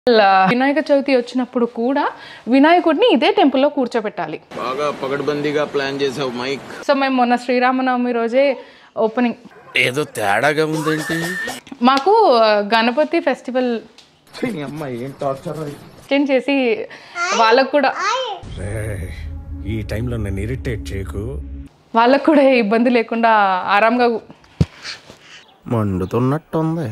వినాయక చవితి వచ్చినప్పుడు కూడా వినాయకుడిని ఇదే టెంపుల్లో కూర్చోబెట్టాలి బాగా పకడ్బందీగా ప్లాన్ చేసావు మైక్ సో మేము మొన్న శ్రీరామనవమి రోజే ఓపెనింగ్ ఏదో తేడాగా ఉందేంటి మాకు ఆ, గణపతి ఫెస్టివల్ అటెండ్ చేసి వాళ్ళకు కూడా ఈ టైంలో నన్ను ఇరిటేట్ చేయకు వాళ్ళకు కూడా ఏ ఇబ్బంది లేకుండా ఆరాంగా మండుతున్నట్టుంది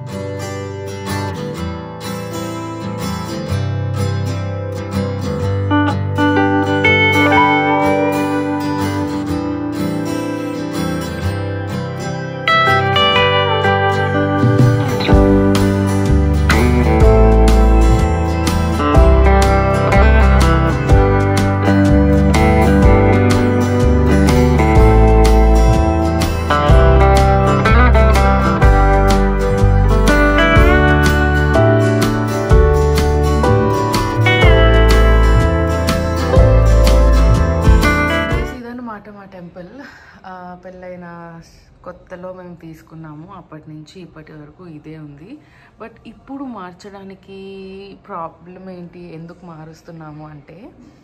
ఇదన్నమాట మా టెంపుల్ ఆ, పెళ్ళైన కొత్తలో మేము తీసుకున్నాము అప్పటి నుంచి ఇప్పటి వరకు ఇదే ఉంది బట్ ఇప్పుడు మార్చడానికి ప్రాబ్లం ఏంటి ఎందుకు మారుస్తున్నాము అంటే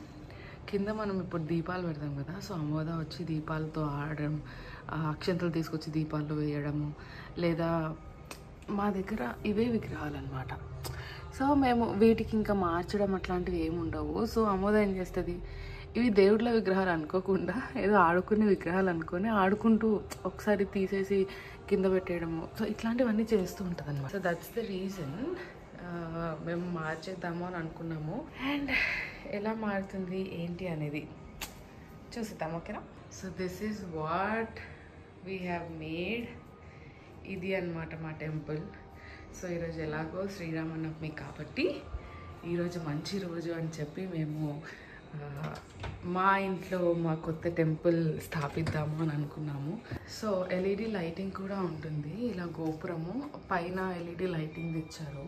కింద మనం ఇప్పుడు దీపాలు పెడతాం కదా సో అమ్మోద వచ్చి దీపాలతో ఆడడం ఆ, అక్షంతలు తీసుకొచ్చి దీపాల్లో వేయడము లేదా మా దగ్గర ఇవే విగ్రహాలు అనమాట సో మేము వీటికి ఇంకా మార్చడం అట్లాంటివి ఏమి ఉండవు సో అమోద ఏం చేస్తుంది ఇవి దేవుళ్ళ విగ్రహాలు అనుకోకుండా ఏదో ఆడుకునే విగ్రహాలు అనుకొని ఆడుకుంటూ ఒకసారి తీసేసి కింద పెట్టేయడము సో ఇట్లాంటివన్నీ చేస్తూ ఉంటుంది అనమాట సో దట్స్ ద రీజన్ మేము మార్చేద్దాము అని అనుకున్నాము అండ్ ఎలా మారుతుంది ఏంటి అనేది చూసిద్దాం ఓకేనా so this is what we have made ఇది అన్నమాట మా టెంపుల్ సో ఈరోజు ఎలాగో శ్రీరామనవమి కాబట్టి ఈరోజు మంచి రోజు అని చెప్పి మేము ఆ, మా ఇంట్లో మా కొత్త టెంపుల్ స్థాపిద్దాము అని అనుకున్నాము సో ఎల్ఈడి లైటింగ్ కూడా ఉంటుంది ఇలా గోపురము పైన ఎల్ఈడి లైటింగ్ ఇచ్చారు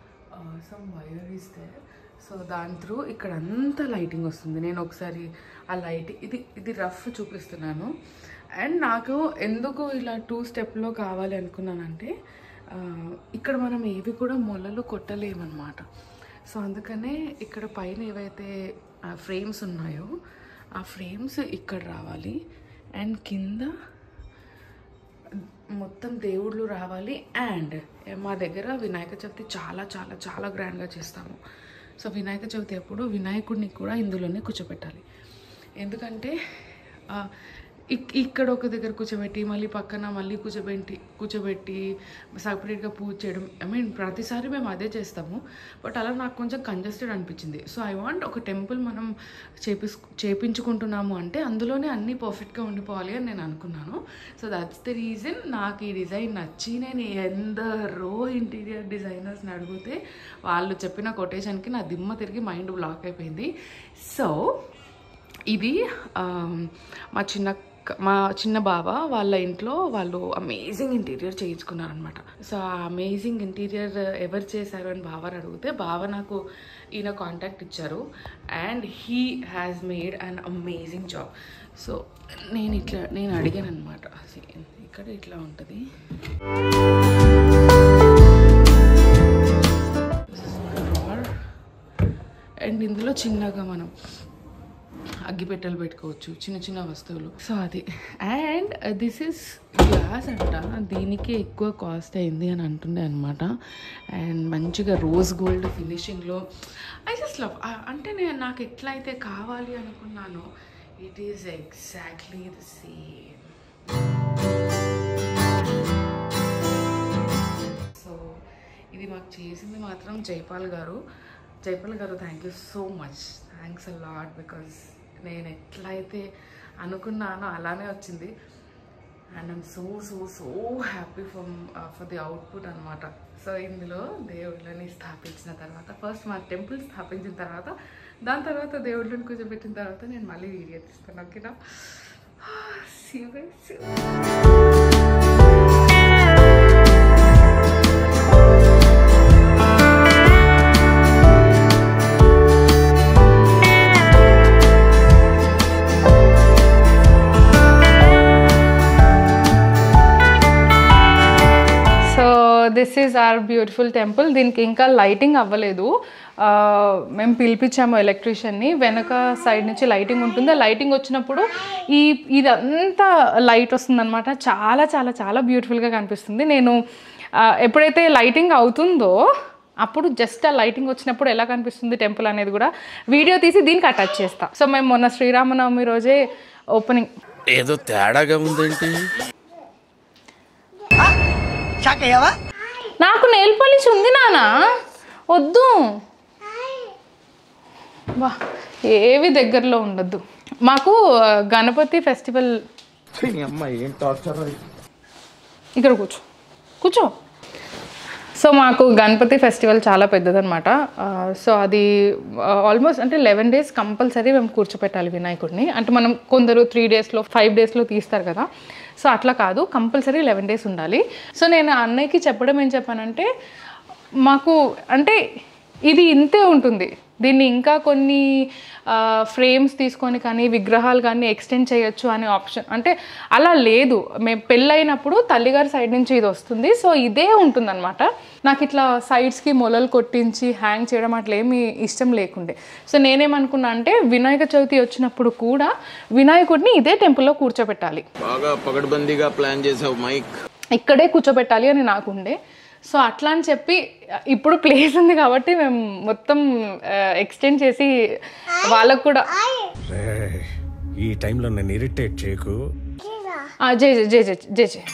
some wire is there so దాని త్రూ ఇక్కడ అంతా లైటింగ్ వస్తుంది నేను ఒకసారి ఆ లైట్ ఇది ఇది రఫ్ చూపిస్తున్నాను అండ్ నాకు ఎందుకు ఇలా టూ స్టెప్లో కావాలి అనుకున్నానంటే ఆ, ఇక్కడ మనం ఏవి కూడా మొలలు కొట్టలేమన్నమాట సో అందుకనే ఇక్కడ పైన ఏవైతే ఫ్రేమ్స్ ఉన్నాయో ఆ ఫ్రేమ్స్ ఇక్కడ రావాలి అండ్ కింద మొత్తం దేవుళ్ళు రావాలి అండ్ మా దగ్గర వినాయక చవితి చాలా చాలా చాలా గ్రాండ్గా చేస్తాము సో వినాయక చవితి అప్పుడు వినాయకుడిని కూడా ఇందులోనే కూర్చోబెట్టాలి ఎందుకంటే ఆ, ఇక్- ఇక్కడ ఒక దగ్గర కూర్చోబెట్టి మళ్ళీ పక్కన మళ్ళీ కూర్చోబెట్టి కూర్చోబెట్టి సపరేట్గా పూజ చేయడం ఐ మీన్ ప్రతిసారి మేము అదే చేస్తాము బట్ అలా నాకు కొంచెం కంజెస్టెడ్ అనిపించింది సో ఐ వాంట్ ఒక టెంపుల్ మనం చేపిస్ చేపించుకుంటున్నాము అంటే అందులోనే అన్నీ పర్ఫెక్ట్గా ఉండిపోవాలి అని నేను అనుకున్నాను సో దట్స్ ద రీజన్ నాకు ఈ డిజైన్ నచ్చి నేను ఎందరో ఇంటీరియర్ డిజైనర్స్ని అడిగితే వాళ్ళు చెప్పిన కొటేషన్కి నా దిమ్మ తిరిగి మైండ్ బ్లాక్ అయిపోయింది సో ఇది ఆమ్, మా చిన్న క- మా చిన్న బావ వాళ్ళ ఇంట్లో వాళ్ళు అమేజింగ్ ఇంటీరియర్ చేయించుకున్నారనమాట సో ఆ అమేజింగ్ ఇంటీరియర్ ఎవరు చేశారు అని బావని అడిగితే బావ నాకు ఈయన కాంటాక్ట్ ఇచ్చారు and he has made an amazing job so నేను ఇట్లా నేను అడిగాను అనమాట ఇక్కడ ఇట్లా ఉంటుంది అండ్ ఇందులో చిన్నగా మనం అగ్గిపెట్టెలు పెట్టుకోవచ్చు చిన్న చిన్న వస్తువులు సో అది అండ్ దిస్ ఇస్ గ్లాస్ అంట దీనికి ఎక్కువ కాస్ట్ అయింది అని అంటుండే అనమాట అండ్ మంచిగా రోజ్ గోల్డ్ ఫినిషింగ్లో ఐ జస్ట్ లవ్ అంటే నేను నాకు ఎట్లయితే కావాలి అనుకున్నానో it is exactly the same so ఇది మాకు చేసింది మాత్రం జైపాల్ గారు జైపాల్ గారు thank you so much thanks a lot because నేను ఎట్లయితే అనుకున్నానో అలానే వచ్చింది and I'm so so so happy for for the output అనమాట సో ఇందులో దేవుళ్ళని స్థాపించిన తర్వాత ఫస్ట్ మా టెంపుల్ స్థాపించిన తర్వాత దాని తర్వాత దేవుళ్ళని కూర్చోబెట్టిన తర్వాత నేను మళ్ళీ వీడియో తీస్తాను ఓకేనా See you guys soon. So this is our beautiful temple దీనికి ఇంకా లైటింగ్ అవ్వలేదు ఆ, మేము పిలిపించాము ఎలక్ట్రీషియన్ని వెనక సైడ్ నుంచి లైటింగ్ ఉంటుంది ఆ లైటింగ్ వచ్చినప్పుడు ఈ ఇదంతా లైట్ వస్తుందన్నమాట చాలా చాలా చాలా బ్యూటిఫుల్గా కనిపిస్తుంది నేను ఆ, ఎప్పుడైతే లైటింగ్ అవుతుందో అప్పుడు జస్ట్ ఆ లైటింగ్ వచ్చినప్పుడు ఎలా కనిపిస్తుంది టెంపుల్ అనేది కూడా వీడియో తీసి దీనికి అటాచ్ చేస్తా సో మేము మొన్న శ్రీరామనవమి రోజే ఓపెనింగ్ ఏదో తేడాగా ఉందేంటి నాకు నెయిల్ పాలిష్ ఉంది నానా వద్దు వా ఏవి దగ్గరలో ఉండొద్దు మాకు ఆ, గణపతి ఫెస్టివల్ ఇక్కడ కూర్చో కూర్చో సో మాకు గణపతి ఫెస్టివల్ చాలా పెద్దదన్నమాట ఆ, సో అది ఆల్మోస్ట్ అంటే లెవెన్ డేస్ కంపల్సరీ మేము కూర్చోపెట్టాలి వినాయకుడిని అంటే మనం కొందరు త్రీ డేస్లో ఫైవ్ డేస్లో తీస్తారు కదా సో అట్లా కాదు కంపల్సరీ లెవెన్ డేస్ ఉండాలి సో నేను అన్నయ్యకి చెప్పడం ఏం చెప్పానంటే మాకు అంటే ఇది ఇంతే ఉంటుంది దీన్ని ఇంకా కొన్ని ఫ్రేమ్స్ తీసుకొని కానీ విగ్రహాలు కానీ ఎక్స్టెండ్ చేయొచ్చు అనే ఆప్షన్ అంటే అలా లేదు మేము పెళ్ళైనప్పుడు తల్లిగారి సైడ్ నుంచి ఇది వస్తుంది సో ఇదే ఉంటుందన్నమాట నాకు ఇట్లా సైడ్స్కి మొలలు కొట్టించి హ్యాంగ్ చేయడం అట్లా ఏమీ ఇష్టం లేకుండే సో నేనేమనుకున్నా అంటే వినాయక చవితి వచ్చినప్పుడు కూడా వినాయకుడిని ఇదే టెంపుల్లో కూర్చోబెట్టాలి బాగా పకడ్బందీగా ప్లాన్ చేసావు మైక్ ఇక్కడే కూర్చోబెట్టాలి అని నాకుండే సో అట్లా అని చెప్పి ఇప్పుడు ప్లేస్ ఉంది కాబట్టి మేము మొత్తం ఎక్స్టెండ్ చేసి వాళ్ళకు కూడా రేయ్, ఈ టైంలో నన్ను ఇరిటేట్ చేయకు ఆ, జై జై జై జై జై జై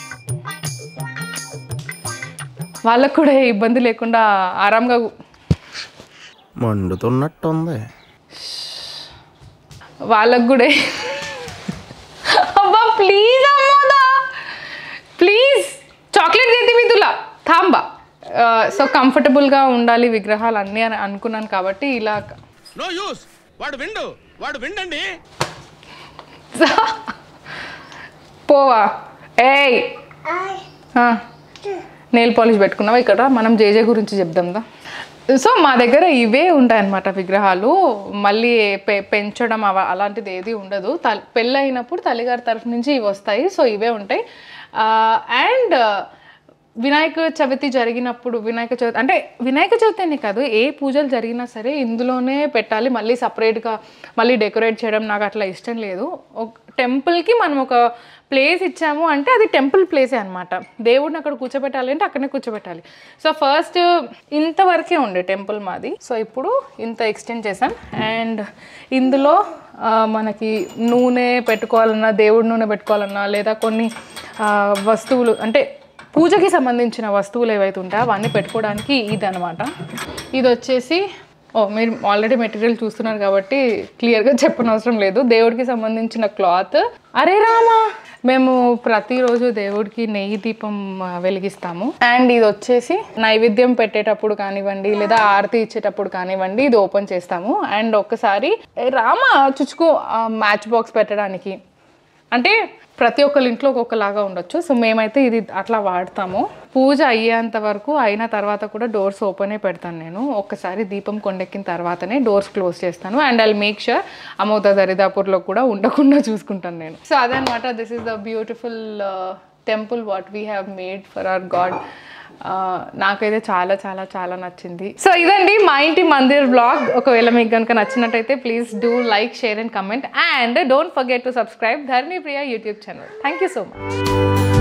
వాళ్ళకు కూడా ఏ ఇబ్బంది లేకుండా ఆరాంగా కు- మండుతున్నట్టుంది వాళ్ళకు కూడా ఏ- అబ్బా ప్లీజ్ అమ్మోదా ప్లీజ్ చాక్లెట్ దేతి మీ తులా థాంబా సో కంఫర్టబుల్గా ఉండాలి విగ్రహాలు అన్నీ అని అనుకున్నాను కాబట్టి ఇలా నో యూస్ వాడు విండు వాడు విండండి పోవా ఏయ్ నెయిల్ పాలిష్ పెట్టుకున్నావా ఇక్కడ మనం జేజే గురించి చెప్దాందా సో మా దగ్గర ఇవే ఉంటాయన్నమాట విగ్రహాలు మళ్ళీ పె పెంచడం అవ అలాంటిది ఏది ఉండదు తల్ పెళ్ళి అయినప్పుడు తల్లిగారి తరఫు నుంచి ఇవి వస్తాయి సో ఇవే ఉంటాయి అండ్ వినాయక చవితి జరిగినప్పుడు వినాయక చవితి అంటే వినాయక చవితి అని కాదు ఏ పూజలు జరిగినా సరే ఇందులోనే పెట్టాలి మళ్ళీ సపరేట్గా మళ్ళీ డెకరేట్ చేయడం నాకు అట్లా ఇష్టం లేదు ఒక టెంపుల్కి మనం ఒక ప్లేస్ ఇచ్చాము అంటే అది టెంపుల్ ప్లేసే అనమాట దేవుడిని అక్కడ కూర్చోబెట్టాలి అంటే అక్కడనే కూర్చోబెట్టాలి సో ఫస్ట్ ఇంతవరకే ఉండే టెంపుల్ మాది సో ఇప్పుడు ఇంత ఎక్స్టెండ్ చేసాం అండ్ ఇందులో ఆ, మనకి నూనె పెట్టుకోవాలన్నా దేవుడి నూనె పెట్టుకోవాలన్నా లేదా కొన్ని ఆ, వస్తువులు అంటే పూజకి సంబంధించిన వస్తువులు ఏవైతే ఉంటాయో అవన్నీ పెట్టుకోవడానికి ఇది అనమాట ఇది వచ్చేసి ఓ మీరు ఆల్రెడీ మెటీరియల్ చూస్తున్నారు కాబట్టి క్లియర్గా చెప్పనవసరం లేదు దేవుడికి సంబంధించిన క్లాత్ అరే రామా మేము ప్రతిరోజు దేవుడికి నెయ్యి దీపం ఆ, వెలిగిస్తాము అండ్ ఇది వచ్చేసి నైవేద్యం పెట్టేటప్పుడు కానివ్వండి లేదా ఆరతి ఇచ్చేటప్పుడు కానివ్వండి ఇది ఓపెన్ చేస్తాము అండ్ ఒక్కసారి ఏ రామా చుచుకో మ్యాచ్ బాక్స్ పెట్టడానికి అంటే ప్రతి ఒక్కరి ఇంట్లో ఒక్కొక్కలాగా ఉండొచ్చు సో మేమైతే ఇది అట్లా వాడతాము పూజ అయ్యేంత వరకు అయిన తర్వాత కూడా డోర్స్ ఓపెనే పెడతాను నేను ఒక్కసారి దీపం కొండెక్కిన తర్వాతనే డోర్స్ క్లోజ్ చేస్తాను అండ్ ఐ మేక్ షూర్ అమోద దరిదాపూర్లో కూడా ఉండకుండా చూసుకుంటాను నేను సో అదనమాట this is the beautiful temple what we have made for our god నాకైతే చాలా చాలా చాలా నచ్చింది సో ఇదండి మా ఇంటి మందిర్ బ్లాగ్ ఒకవేళ మీకు కనుక నచ్చినట్టయితే please do like share and comment and don't forget to subscribe Dharni Priya YouTube channel thank you so much